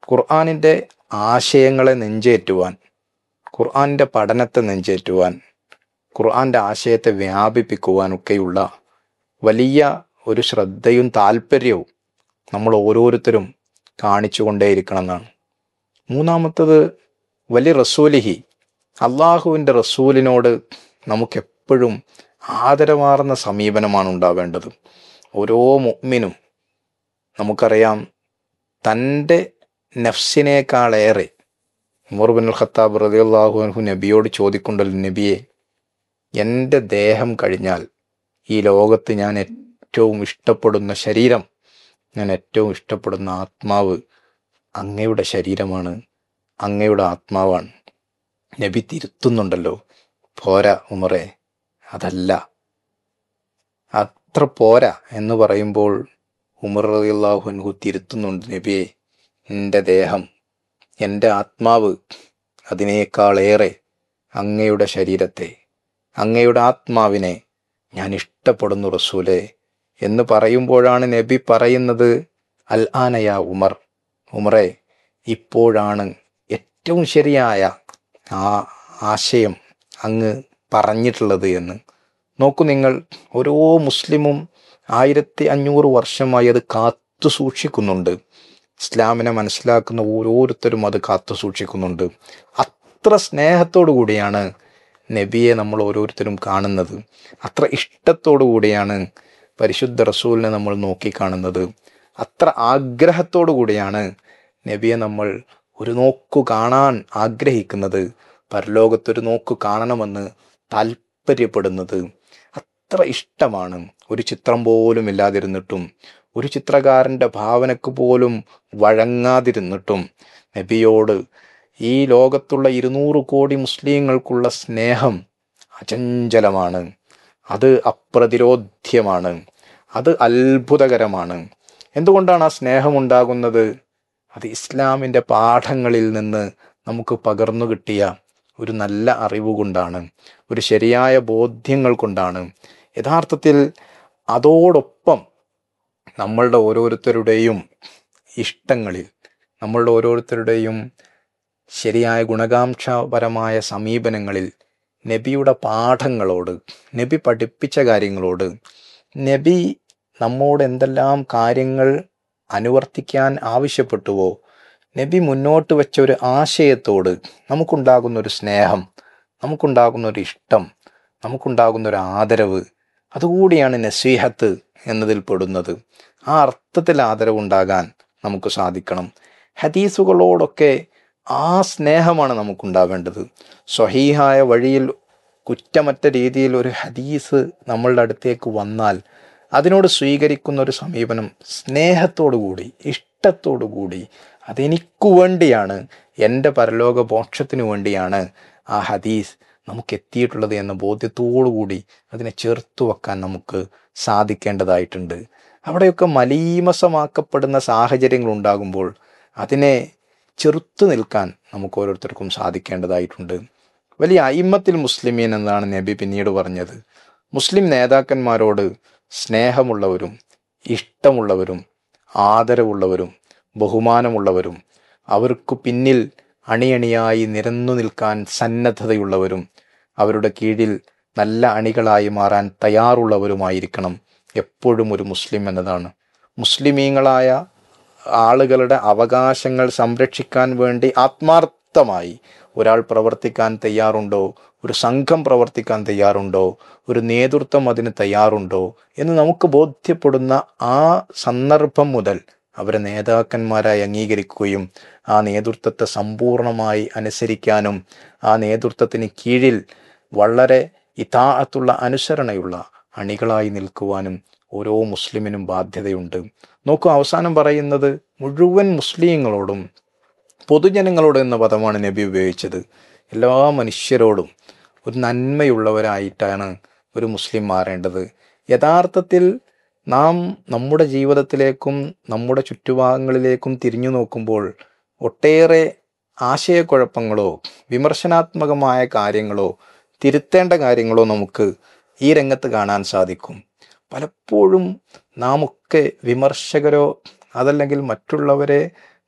ഖുർആാനിൻ്റെ ആശയങ്ങളെ നെഞ്ചേറ്റുവാൻ ഖുർആാനിൻ്റെ പഠനത്തെ നെഞ്ചേറ്റുവാൻ ഖുർആാൻ്റെ ആശയത്തെ വ്യാപിപ്പിക്കുവാനൊക്കെയുള്ള വലിയ ഒരു ശ്രദ്ധയും താല്പര്യവും നമ്മൾ ഓരോരുത്തരും കാണിച്ചുകൊണ്ടേയിരിക്കണം എന്നാണ് മൂന്നാമത്തത് വലിയ റസൂലിഹി അള്ളാഹുവിൻ്റെ റസൂലിനോട് നമുക്കെപ്പോഴും ആദരവാർന്ന സമീപനമാണ് ഉണ്ടാവേണ്ടത് ഓരോ മുഅ്മിനും നമുക്കറിയാം തൻ്റെ നഫ്സിനേക്കാളേറെ ഉമർ ബിൻ ഖത്താബ് റളിയല്ലാഹു അൻഹു നബിയോട് ചോദിക്കുണ്ടല്ലോ നബിയെ എൻ്റെ ദേഹം കഴിഞ്ഞാൽ ഈ ലോകത്ത് ഞാൻ ഏറ്റവും ഇഷ്ടപ്പെടുന്ന ശരീരം ഞാൻ ഏറ്റവും ഇഷ്ടപ്പെടുന്ന ആത്മാവ് അങ്ങയുടെ ശരീരമാണ് അങ്ങയുടെ ആത്മാവാണ് നബി തിരുത്തുന്നുണ്ടല്ലോ പോരാ ഉമറെ അതല്ല അത്ര പോരാ എന്ന് പറയുമ്പോൾ ഉമർ റളിയല്ലാഹു അൻഹു തിരുത്തുന്നുണ്ട് നബിയെ എൻ്റെ ദേഹം എൻ്റെ ആത്മാവ് അതിനേക്കാളേറെ അങ്ങയുടെ ശരീരത്തെ അങ്ങയുടെ ആത്മാവിനെ ഞാൻ ഇഷ്ടപ്പെടുന്നു റസൂലെ എന്ന് പറയുമ്പോഴാണ് നബി പറയുന്നത് അൽ ആനയ ഉമർ ഉമറെ ഇപ്പോഴാണ് ഏറ്റവും ശരിയായ ആ ആശയം അങ്ങ് പറഞ്ഞിട്ടുള്ളത് എന്ന് നോക്കൂ നിങ്ങൾ ഓരോ മുസ്ലിമും ആയിരത്തി അഞ്ഞൂറ് വർഷമായി അത് കാത്തു സൂക്ഷിക്കുന്നുണ്ട് ഇസ്ലാമിനെ മനസ്സിലാക്കുന്ന ഓരോരുത്തരും അത് കാത്തു സൂക്ഷിക്കുന്നുണ്ട് അത്ര സ്നേഹത്തോടു കൂടിയാണ് നബിയെ നമ്മൾ ഓരോരുത്തരും കാണുന്നത് അത്ര ഇഷ്ടത്തോടു കൂടിയാണ് പരിശുദ്ധ റസൂലിനെ നമ്മൾ നോക്കിക്കാണുന്നത് അത്ര ആഗ്രഹത്തോടു കൂടിയാണ് നബിയെ നമ്മൾ ഒരു നോക്കു കാണാൻ ആഗ്രഹിക്കുന്നത് പരലോകത്തൊരു നോക്കു കാണണമെന്ന് താല്പര്യപ്പെടുന്നത് അത്ര ഇഷ്ടമാണ് ഒരു ചിത്രം പോലും ഇല്ലാതിരുന്നിട്ടും ഒരു ചിത്രകാരൻ്റെ ഭാവനക്ക് പോലും വഴങ്ങാതിരുന്നിട്ടും നബിയോട് ഈ ലോകത്തുള്ള ഇരുന്നൂറ് കോടി മുസ്ലിങ്ങൾക്കുള്ള സ്നേഹം അചഞ്ചലമാണ് അത് അപ്രതിരോധ്യമാണ് അത് അത്ഭുതകരമാണ് എന്തുകൊണ്ടാണ് ആ സ്നേഹം ഉണ്ടാകുന്നത് അത് ഇസ്ലാമിൻ്റെ പാഠങ്ങളിൽ നിന്ന് നമുക്ക് പകർന്നു കിട്ടിയ ഒരു നല്ല അറിവ് കൊണ്ടാണ് ഒരു ശരിയായ ബോധ്യങ്ങൾ കൊണ്ടാണ് യഥാർത്ഥത്തിൽ അതോടൊപ്പം നമ്മളുടെ ഓരോരുത്തരുടെയും ഇഷ്ടങ്ങളിൽ നമ്മളുടെ ഓരോരുത്തരുടെയും ശരിയായ ഗുണകാംക്ഷപരമായ സമീപനങ്ങളിൽ നബിയുടെ പാഠങ്ങളോട് നബി പഠിപ്പിച്ച കാര്യങ്ങളോട് നബി നമ്മോട് എന്തെല്ലാം കാര്യങ്ങൾ അനുവർത്തിക്കാൻ ആവശ്യപ്പെട്ടുവോ നബി മുന്നോട്ട് വെച്ച ഒരു ആശയത്തോട് നമുക്കുണ്ടാകുന്ന ഒരു സ്നേഹം നമുക്കുണ്ടാകുന്ന ഒരു ഇഷ്ടം നമുക്കുണ്ടാകുന്ന ഒരു ആദരവ് അതുകൂടിയാണ് നസീഹത്ത് എന്നതിൽ പെടുന്നത് ആ അർത്ഥത്തിൽ ആദരവുണ്ടാകാൻ നമുക്ക് സാധിക്കണം ഹദീസുകളോടൊക്കെ ആ സ്നേഹമാണ് നമുക്കുണ്ടാവേണ്ടത് സ്വഹീഹായ വഴിയിൽ കുറ്റമറ്റ രീതിയിൽ ഒരു ഹദീസ് നമ്മളുടെ അടുത്തേക്ക് വന്നാൽ അതിനോട് സ്വീകരിക്കുന്ന ഒരു സമീപനം സ്നേഹത്തോടു കൂടി ഇഷ്ടത്തോടു കൂടി അതെനിക്കു വേണ്ടിയാണ് എൻ്റെ പരലോക മോക്ഷത്തിനു വേണ്ടിയാണ് ആ ഹദീസ് നമുക്ക് എത്തിയിട്ടുള്ളത് എന്ന ബോധ്യത്തോടു കൂടി അതിനെ ചേർത്തു വെക്കാൻ നമുക്ക് സാധിക്കേണ്ടതായിട്ടുണ്ട് അവിടെയൊക്കെ മലീമസമാക്കപ്പെടുന്ന സാഹചര്യങ്ങൾ ഉണ്ടാകുമ്പോൾ അതിനെ ചെറുത്തു നിൽക്കാൻ നമുക്ക് ഓരോരുത്തർക്കും സാധിക്കേണ്ടതായിട്ടുണ്ട് വലിയ അയിമത്തിൽ മുസ്ലിമീൻ എന്നാണ് നബി പിന്നീട് പറഞ്ഞത് മുസ്ലിം നേതാക്കന്മാരോട് സ്നേഹമുള്ളവരും ഇഷ്ടമുള്ളവരും ആദരവുള്ളവരും ബഹുമാനമുള്ളവരും അവർക്ക് പിന്നിൽ അണിയണിയായി നിരന്നു നിൽക്കാൻ സന്നദ്ധതയുള്ളവരും അവരുടെ കീഴിൽ നല്ല അണികളായി മാറാൻ തയ്യാറുള്ളവരുമായിരിക്കണം എപ്പോഴും ഒരു മുസ്ലിം എന്നതാണ് മുസ്ലിമീങ്ങളായ ആളുകളുടെ അവകാശങ്ങൾ സംരക്ഷിക്കാൻ വേണ്ടി ആത്മാർത്ഥമായി ഒരാൾ പ്രവർത്തിക്കാൻ തയ്യാറുണ്ടോ ഒരു സംഘം പ്രവർത്തിക്കാൻ തയ്യാറുണ്ടോ ഒരു നേതൃത്വം അതിന് തയ്യാറുണ്ടോ എന്ന് നമുക്ക് ബോധ്യപ്പെടുന്ന ആ സന്ദർഭം മുതൽ അവരെ നേതാക്കന്മാരായി അംഗീകരിക്കുകയും ആ നേതൃത്വത്തെ സമ്പൂർണമായി അനുസരിക്കാനും ആ നേതൃത്വത്തിന് കീഴിൽ വളരെ ഇതാഅത്തുള്ള അനുസരണയുള്ള അണികളായി നിൽക്കുവാനും ഓരോ മുസ്ലിമിനും ബാധ്യതയുണ്ട് നോക്കൂ അവസാനം പറയുന്നത് മുഴുവൻ മുസ്ലിങ്ങളോടും പൊതുജനങ്ങളോട് എന്ന പദമാണ് നബി ഉപയോഗിച്ചത് എല്ലാ മനുഷ്യരോടും ഒരു നന്മയുള്ളവരായിട്ടാണ് ഒരു മുസ്ലിം മാറേണ്ടത് യഥാർത്ഥത്തിൽ നാം നമ്മുടെ ജീവിതത്തിലേക്കും നമ്മുടെ ചുറ്റുഭാഗങ്ങളിലേക്കും തിരിഞ്ഞു നോക്കുമ്പോൾ ഒട്ടേറെ ആശയക്കുഴപ്പങ്ങളോ വിമർശനാത്മകമായ കാര്യങ്ങളോ തിരുത്തേണ്ട കാര്യങ്ങളോ നമുക്ക് ഈ രംഗത്ത് കാണാൻ സാധിക്കും പലപ്പോഴും നാം ഒക്കെ വിമർശകരോ അതല്ലെങ്കിൽ മറ്റുള്ളവരെ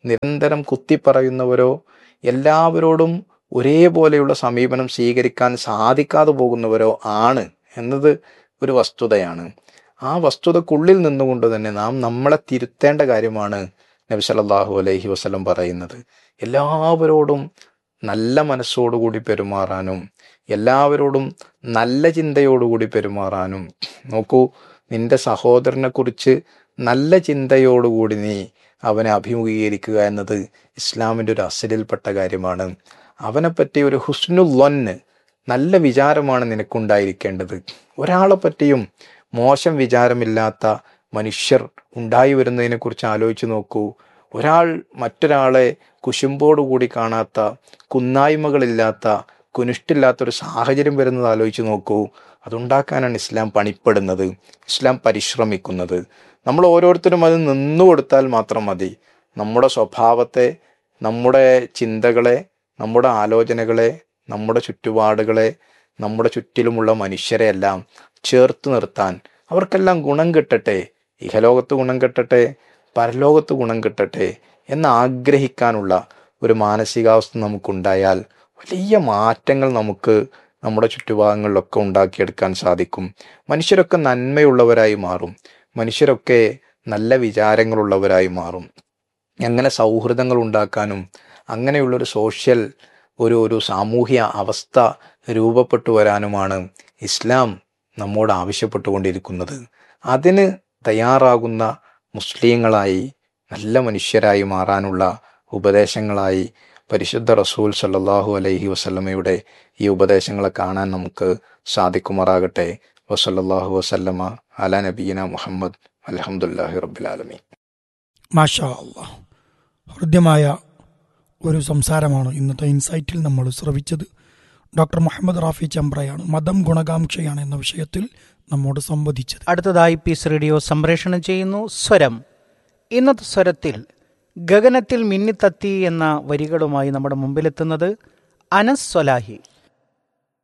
നിരന്തരം കുത്തിപ്പറയുന്നവരോ എല്ലാവരോടും ഒരേപോലെയുള്ള സമീപനം സ്വീകരിക്കാൻ സാധിക്കാതെ പോകുന്നവരോ ആണ് എന്നത് ഒരു വസ്തുതയാണ് ആ വസ്തുതക്കുള്ളിൽ നിന്നുകൊണ്ട് തന്നെ നാം നമ്മളെ തിരുത്തേണ്ട കാര്യമാണ് നബി സല്ലല്ലാഹു അലൈഹി വസല്ലം പറയുന്നത് എല്ലാവരോടും നല്ല മനസ്സോടുകൂടി പെരുമാറാനും എല്ലാവരോടും നല്ല ചിന്തയോടുകൂടി പെരുമാറാനും നോക്കൂ നിന്റെ സഹോദരനെ കുറിച്ച് നല്ല ചിന്തയോടുകൂടി നീ അവനെ അഭിമുഖീകരിക്കുക എന്നത് ഇസ്ലാമിൻ്റെ ഒരു അസലിൽപ്പെട്ട കാര്യമാണ് അവനെപ്പറ്റി ഒരു ഹുസ്നുല്ലൊന്ന് നല്ല വിചാരമാണ് നിനക്കുണ്ടായിരിക്കേണ്ടത് ഒരാളെ പറ്റിയും മോശം വിചാരമില്ലാത്ത മനുഷ്യർ ഉണ്ടായി വരുന്നതിനെക്കുറിച്ച് ആലോചിച്ച് നോക്കൂ ഒരാൾ മറ്റൊരാളെ കുശുമ്പോടുകൂടി കാണാത്ത കുന്നായ്മകളില്ലാത്ത കുനിഷ്ടില്ലാത്തൊരു സാഹചര്യം വരുന്നത് ആലോചിച്ച് നോക്കൂ അതുണ്ടാക്കാനാണ് ഇസ്ലാം പണിപ്പെടുന്നത് ഇസ്ലാം പരിശ്രമിക്കുന്നത് നമ്മൾ ഓരോരുത്തരും അത് നിന്നു കൊടുത്താൽ മാത്രം മതി നമ്മുടെ സ്വഭാവത്തെ നമ്മുടെ ചിന്തകളെ നമ്മുടെ ആലോചനകളെ നമ്മുടെ ചുറ്റുപാടുകളെ നമ്മുടെ ചുറ്റിലുമുള്ള മനുഷ്യരെ എല്ലാം ചേർത്ത് നിർത്താൻ അവർക്കെല്ലാം ഗുണം കിട്ടട്ടെ ഇഹലോകത്ത് ഗുണം കിട്ടട്ടെ പരലോകത്ത് ഗുണം കിട്ടട്ടെ എന്ന് ആഗ്രഹിക്കാനുള്ള ഒരു മാനസികാവസ്ഥ നമുക്കുണ്ടായാൽ വലിയ മാറ്റങ്ങൾ നമുക്ക് നമ്മുടെ ചുറ്റുഭാഗങ്ങളിലൊക്കെ ഉണ്ടാക്കിയെടുക്കാൻ സാധിക്കും മനുഷ്യരൊക്കെ നന്മയുള്ളവരായി മാറും മനുഷ്യരൊക്കെ നല്ല വിചാരങ്ങളുള്ളവരായി മാറും അങ്ങനെ സൗഹൃദങ്ങൾ ഉണ്ടാക്കാനും അങ്ങനെയുള്ളൊരു സോഷ്യൽ ഒരു ഒരു സാമൂഹ്യ അവസ്ഥ രൂപപ്പെട്ടു വരാനുമാണ് ഇസ്ലാം നമ്മോട് ആവശ്യപ്പെട്ടുകൊണ്ടിരിക്കുന്നത് അതിന് തയ്യാറാകുന്ന മുസ്ലിങ്ങളായി നല്ല മനുഷ്യരായി മാറാനുള്ള ഉപദേശങ്ങളായി പരിശുദ്ധ റസൂൽ സല്ലല്ലാഹു അലൈഹി വസല്ലമയുടെ ഈ ഉപദേശങ്ങളെ കാണാൻ നമുക്ക് സാധിക്കുമാറാകട്ടെ വസല്ലല്ലാഹു വസല്ലമ അല നബീന മുഹമ്മദ് അലഹമുല്ലാഹി റബ്ബിലാലമീൻ മാഷാ അള്ളാ ഹൃദ്യമായ ഒരു സംസാരമാണ് ഇന്നത്തെ ഇൻസൈറ്റിൽ നമ്മൾ ശ്രവിച്ചത് ഡോക്ടർ മുഹമ്മദ് റാഫി ചമ്പ്രയാണ് മതം ഗുണകാംക്ഷയാണ് എന്ന വിഷയത്തിൽ നമ്മോട് സംവദിച്ചത് അടുത്തതായി പീസ് റേഡിയോ സംപ്രേഷണം ചെയ്യുന്നു സ്വരം ഇന്നത്തെ സ്വരത്തിൽ ഗഗനത്തിൽ മിന്നിത്തത്തി എന്ന വരികളുമായി നമ്മുടെ മുമ്പിലെത്തുന്നത് അനസ് സ്വലാഹി